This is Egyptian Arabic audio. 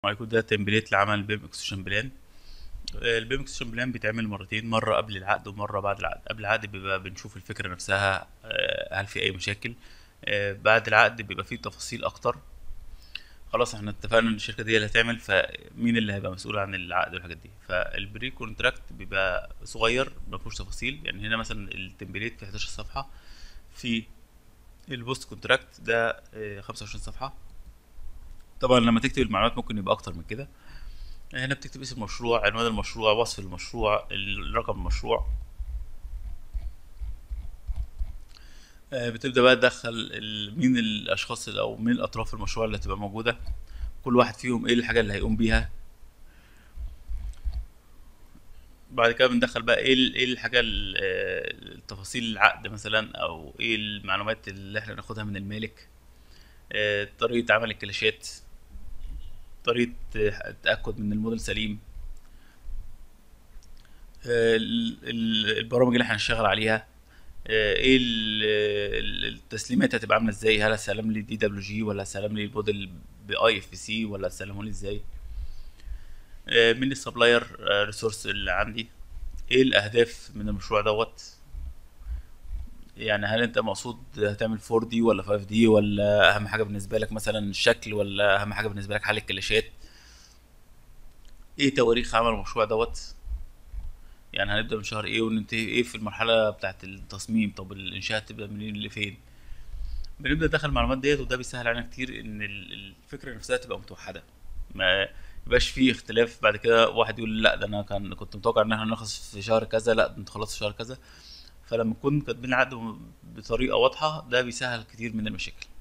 وهيكون ده تمبليت لعمل البيم اكسشن بلان البيم اكسشن بلان بيتعمل مرتين مره قبل العقد ومره بعد العقد قبل العقد بيبقى بنشوف الفكره نفسها آه، هل في اي مشاكل آه، بعد العقد بيبقى فيه تفاصيل اكتر خلاص احنا اتفقنا ان الشركه دي اللي هتعمل فمين اللي هيبقى مسؤول عن العقد والحاجات دي فالبري كونتراكت بيبقى صغير ما فيهوش تفاصيل يعني هنا مثلا التمبليت في 11 صفحه في البوست كونتراكت ده آه، 25 صفحه طبعا لما تكتب المعلومات ممكن يبقى اكتر من كده هنا بتكتب اسم المشروع عنوان المشروع وصف المشروع الرقم المشروع آه، بتبدأ بقى تدخل ال- مين الأشخاص ال- أو مين الأطراف المشروع اللي هتبقى موجودة كل واحد فيهم ايه الحاجة اللي هيقوم بيها بعد كده بندخل بقى ايه ال- ايه الحاجة ال- آه، التفاصيل العقد مثلا أو ايه المعلومات اللي احنا ناخدها من المالك آه، طريقة عمل الكلاشات طريقة آه، التأكد من الموديل سليم آه، ال- ال- البرامج اللي احنا هنشتغل عليها آه، ايه ال- ال- التسليمات هتبقى عامله ازاي هل هسلم لي دي دبليو جي ولا هسلم لي الموديل باي اف سي ولا هسلمه لي ازاي آه، مين السبلاير ريسورس اللي عندي ايه الاهداف من المشروع دوت يعني هل انت مقصود هتعمل 4 دي ولا 5 دي ولا اهم حاجه بالنسبه لك مثلا الشكل ولا اهم حاجه بالنسبه لك حل الكلاشات ايه تواريخ عمل المشروع دوت يعني هنبدأ من شهر ايه وننتهي ايه في المرحلة بتاعة التصميم طب الإنشاء هتبدأ منين لفين بنبدأ ندخل المعلومات ديت وده بيسهل علينا كتير إن ال- الفكرة نفسها تبقى متوحدة ما يبقاش فيه اختلاف بعد كده واحد يقول لا ده أنا كان كنت متوقع إن احنا نخلص في شهر كذا لا ده انت خلصت في شهر كذا فلما نكون كاتبين العقد بطريقة واضحة ده بيسهل كتير من المشاكل